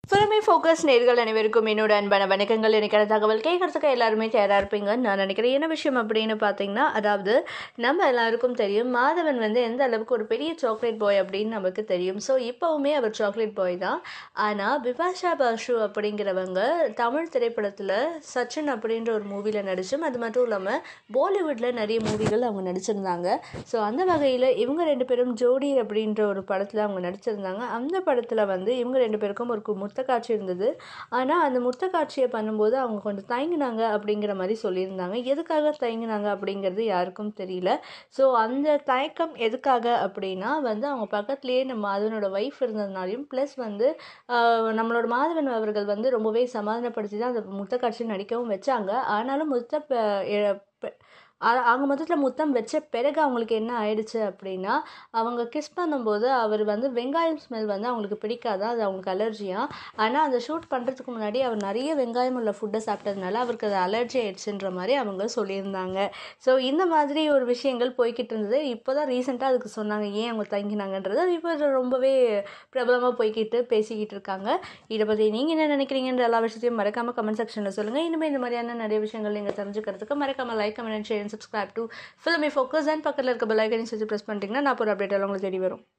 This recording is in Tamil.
ஃபிலிமி ஃபோக்கஸ் நேர்கள் அனைவருக்கும் என்னோட அன்பான வணக்கங்கள் எனக்கான தகவல் கேட்குறதுக்கு எல்லாருமே தயாராக இருப்பீங்கன்னு நான் நினைக்கிறேன் என்ன விஷயம் அப்படின்னு பார்த்தீங்கன்னா அதாவது நம்ம எல்லாருக்கும் தெரியும் மாதவன் வந்து எந்த அளவுக்கு ஒரு பெரிய சாக்லேட் பாய் அப்படின்னு நமக்கு தெரியும் ஸோ இப்போவுமே அவர் சாக்லேட் பாய் தான் ஆனால் பிபாஷா பாஷு அப்படிங்கிறவங்க தமிழ் திரைப்படத்தில் சச்சின் அப்படின்ற ஒரு மூவியில் நடிச்சும் அது மட்டும் இல்லாமல் பாலிவுட்டில் நிறைய மூவிகள் அவங்க நடிச்சிருந்தாங்க ஸோ அந்த வகையில் இவங்க ரெண்டு பேரும் ஜோடி அப்படின்ற ஒரு படத்தில் அவங்க நடிச்சிருந்தாங்க அந்த படத்தில் வந்து இவங்க ரெண்டு பேருக்கும் ஒரு கு- முத்த காட்சி இருந்தது ஆனால் அந்த முத்த காட்சியை பண்ணும்போது அவங்க கொஞ்சம் தயங்கினாங்க அப்படிங்கிற மாதிரி சொல்லியிருந்தாங்க எதுக்காக தயங்கினாங்க அப்படிங்கிறது யாருக்கும் தெரியல ஸோ அந்த தயக்கம் எதுக்காக அப்படின்னா வந்து அவங்க பக்கத்துலேயே நம்ம மாதவனோட ஒய்ஃப் இருந்ததுனாலையும் ப்ளஸ் வந்து ஆஹ், நம்மளோட மாதவன் அவர்கள் வந்து ரொம்பவே சமாதானப்படுத்தி தான் அந்த முத்த காட்சி நடிக்கவும் வச்சாங்க ஆனாலும் முத்த ப- எ- பெ- அ- அவங்க மொத்தத்தில் முத்தம் வச்ச பிறகு அவங்களுக்கு என்ன ஆயிடுச்சு அப்படின்னா அவங்க கிஸ் பண்ணும்போது அவர் வந்து வெங்காயம் ஸ்மெல் வந்து அவங்களுக்கு பிடிக்காது அது அவங்களுக்கு அலர்ஜியாக ஆனால் அந்த ஷூட் பண்ணுறதுக்கு முன்னாடி அவர் நிறைய வெங்காயம் உள்ள ஃபுட்டை சாப்பிட்டதுனால அவருக்கு அது அலர்ஜி ஆயிடுச்சுன்ற மாதிரி அவங்க சொல்லியிருந்தாங்க ஸோ இந்த மாதிரி ஒரு விஷயங்கள் போய்கிட்டு இருந்தது இப்போ தான் ரீசெண்டாக அதுக்கு சொன்னாங்க ஏன் அவங்க தங்கினாங்கன்றது அது இப்போ ரொம்பவே பிரபலமாக போய்கிட்டு பேசிக்கிட்டு இருக்காங்க இதை பற்றி நீங்கள் என்ன நினைக்கிறீங்கன்ற எல்லா விஷயத்தையும் மறக்காமல் கமெண்ட் செக்ஷனில் சொல்லுங்கள் இனிமேல் இந்த மாதிரியான நிறைய விஷயங்கள் நீங்கள் தெரிஞ்சுக்கிறதுக்கு மறக்காமல் like comment share subscribe to Filmy Focus and பக்கத்தில் இருக்க பெல் ஐக்கனையும் சேர்த்து ப்ரெஸ் பண்ணிட்டீங்கன்னா நான் ஒரு அப்டேட் எல்லாம் உங்களுக்கு தேடி வரும்